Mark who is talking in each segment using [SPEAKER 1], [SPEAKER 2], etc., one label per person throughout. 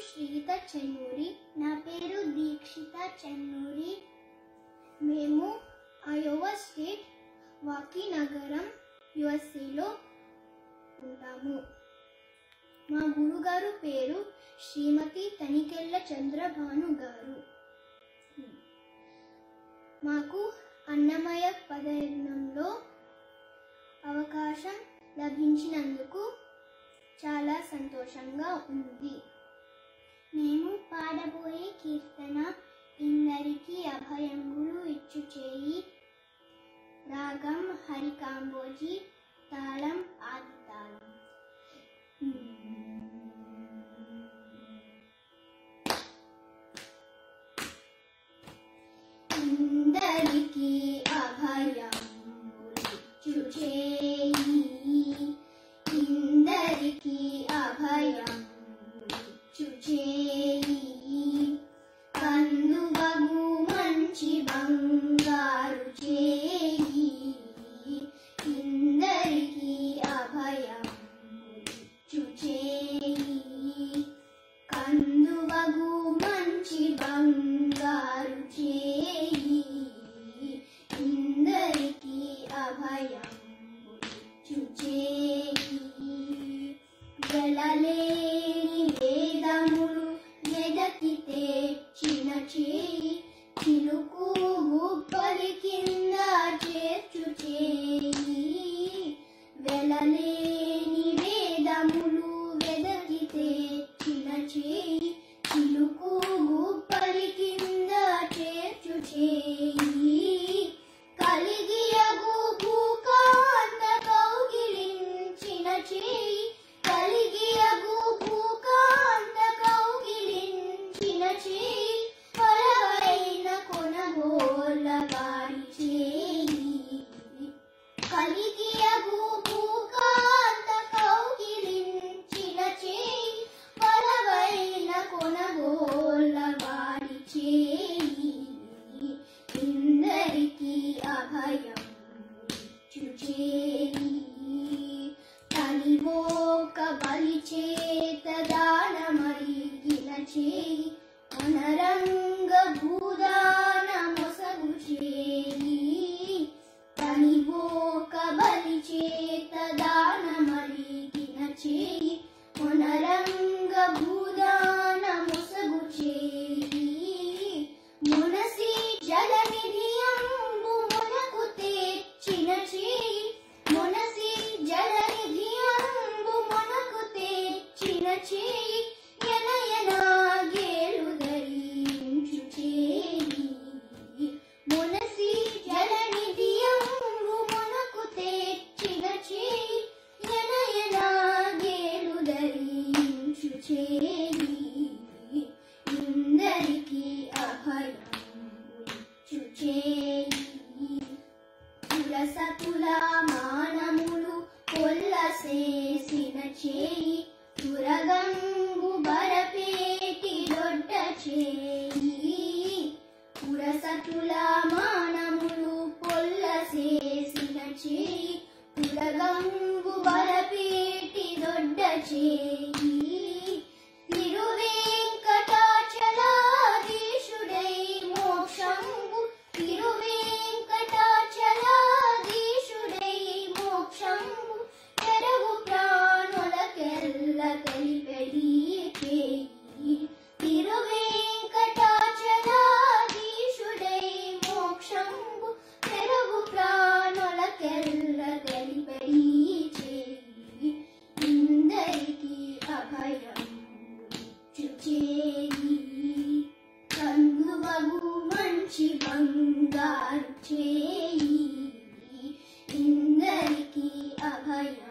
[SPEAKER 1] శ్రీత చెన్నూరి
[SPEAKER 2] నా పేరు దీక్షిత చెన్నూరి
[SPEAKER 1] మేము అయోవా స్టేట్ వాకీ నగరం యుఎస్ఏలో ఉంటాము మా గురుగారు పేరు శ్రీమతి తనికెళ్ళ చంద్రభాను గారు మాకు అన్నమయ పదనంలో అవకాశం లభించినందుకు చాలా సంతోషంగా ఉంది
[SPEAKER 2] మేము పాడబోయే కీర్తన ఇందరికి అభయంగులు ఇచ్చు చేయి
[SPEAKER 1] రాగం హరికాంబోజీ తాళం ఆది తాళం ఇందరికి అభయములిచ్చు చేయి ఇందరికి అభయములిచ్చు చేయి కందువగు మంచి బంగారు చేయి ఇందరికి అభయములిచ్చు చేయి కందువగు మంచి బంగారు చేయి ఇందరికి అభయములిచ్చు చేయి గలలేని వేదములు వెదకి తెచ్చిన చేయి చిలుకు గుప్పలి కింద చేర్చు చేయి వెలలేని వేదములు వెదకి తెచ్చిన చేయి చిలుకు గుప్పలి కింద చేర్చు చేయి కలిగియగు భూకాంత కౌగిలించిన చేయి కలిగియగు భూకాంత కౌగిలించిన చేయి పరవైన కొనగోల వారి చేయి కలిగియగు భూకాంత కౌగిలించిన చేయి పరవైన కొనగోల వారి చేయి ఇందరికి అభయం చేయి తనివోక బలి చేత దానమరిగిన చేయి అనరంగ భూదాన మొసగు చేయి తనివోక బలి చేత దానమరిగిన చేయి అనరంగ భూదాన మొసగు చేయి మునసి జలనిధియంబు మనకు తెచ్చిన చేయి మునసి జలనిధియంబు మనకు తెచ్చిన చేయి ఎనయనాగేలు ధరించు చేయి మునసి జలనిధియంబు మనకు తెచ్చిన చేయి ఎనయనాగేలు ధరించు చేయి ఇందరికి అభయం చేయి తులసతుల మానములు కొల్లసేసిన చేయి తురగంగు బరపేటి దొడ్డ చేయి పురసతుల మానములు పొల్లసేసిన చేయి తురగంగు బరపేటి దొడ్డ చేయి తిరువేంకటాచలాధీశుడై మోక్షంబు తిరువేంకటాచలాధీశుడై మోక్షంబు తెరవు ప్రాణులకెల్ల తెలిపెడి చేయి తిరువేంకటాచలాధీశుడై మోక్షంబు తెరవు ప్రాణులకెల్ల తెలిపెడి చేయి ఇందరికి అభయం చేయి కందువగు మంచి బంగారు చేయి ఇందరికి అభయం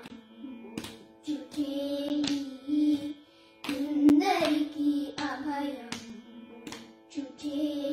[SPEAKER 1] చేయి ఇందరికి అభయం చేయి